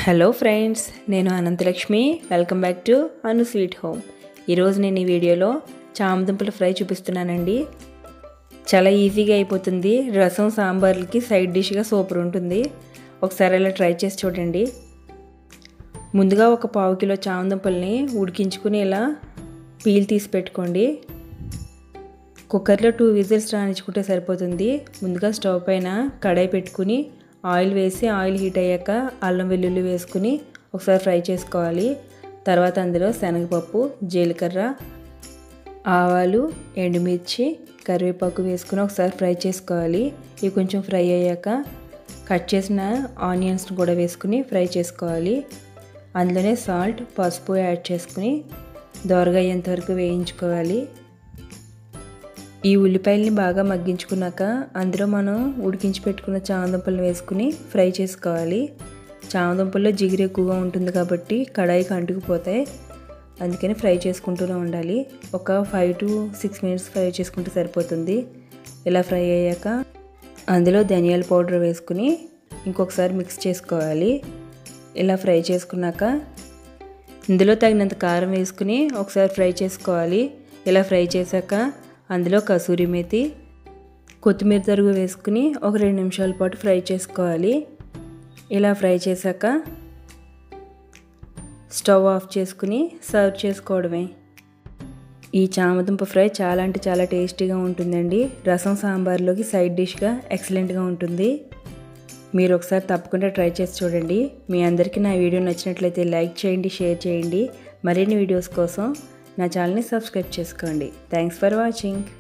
hello friends నేను Anantalakshmi welcome back to Anu sweet home ఈరోజు నేను ఈ వీడియోలో చామదుంపల ఫ్రై చూపిస్తున్నానండి చాలా ఈజీగా అయిపోతుంది రసం సాంబార్లకి సైడ్ డిష్గా సూపర్ ఉంటుంది ఒకసారి అలా ట్రై చేసి చూడండి ముందుగా ఒక పావు కిలో చామదుంపల్ని ఉడికించుకుని ఇలా పీల్ తీసి పెట్టుకోండి కుక్కర్లో టూ విజిల్స్ రానిచ్చుకుంటే సరిపోతుంది ముందుగా స్టవ్ పైన కడాయి పెట్టుకుని ఆయిల్ వేసి ఆయిల్ హీట్ అయ్యాక అల్లం వెల్లుల్లి వేసుకుని ఒకసారి ఫ్రై చేసుకోవాలి తర్వాత అందులో శనగపప్పు జీలకర్ర ఆవాలు ఎండుమిర్చి కరివేపాకు వేసుకుని ఒకసారి ఫ్రై చేసుకోవాలి ఇవి కొంచెం ఫ్రై అయ్యాక కట్ చేసిన ఆనియన్స్ని కూడా వేసుకుని ఫ్రై చేసుకోవాలి అందులోనే సాల్ట్ పసుపు యాడ్ చేసుకుని దోరగా అయ్యేంత వరకు వేయించుకోవాలి ఈ ఉల్లిపాయల్ని బాగా మగ్గించుకున్నాక అందులో మనం ఉడికించి పెట్టుకున్న చామదుంపలు వేసుకుని ఫ్రై చేసుకోవాలి చామదుంపల్లో జిగురు ఎక్కువగా ఉంటుంది కాబట్టి కడాయికి అంటుకుపోతాయి అందుకని ఫ్రై చేసుకుంటూనే ఉండాలి ఒక five to six minutes fry చేసుకుంటే సరిపోతుంది ఇలా ఫ్రై అయ్యాక అందులో ధనియాల పౌడర్ వేసుకుని ఇంకొకసారి మిక్స్ చేసుకోవాలి ఇలా ఫ్రై చేసుకున్నాక ఇందులో తగినంత కారం వేసుకుని ఒకసారి ఫ్రై చేసుకోవాలి ఇలా ఫ్రై చేశాక అందులో కసూరి మేతి కొత్తిమీర తరుగు వేసుకుని ఒక రెండు నిమిషాల పాటు ఫ్రై చేసుకోవాలి ఇలా ఫ్రై చేశాక స్టవ్ ఆఫ్ చేసుకుని సర్వ్ చేసుకోవడమే ఈ చామదుంప ఫ్రై చాలా అంటే చాలా టేస్టీగా ఉంటుందండి రసం సాంబార్లోకి సైడ్ డిష్గా ఎక్సలెంట్గా ఉంటుంది మీరు ఒకసారి తప్పకుండా ట్రై చేసి చూడండి మీ అందరికీ నా వీడియో నచ్చినట్లయితే లైక్ చేయండి షేర్ చేయండి మరిన్ని వీడియోస్ కోసం నా ఛానల్ని సబ్స్క్రైబ్ చేసుకోండి థ్యాంక్స్ ఫర్ వాచింగ్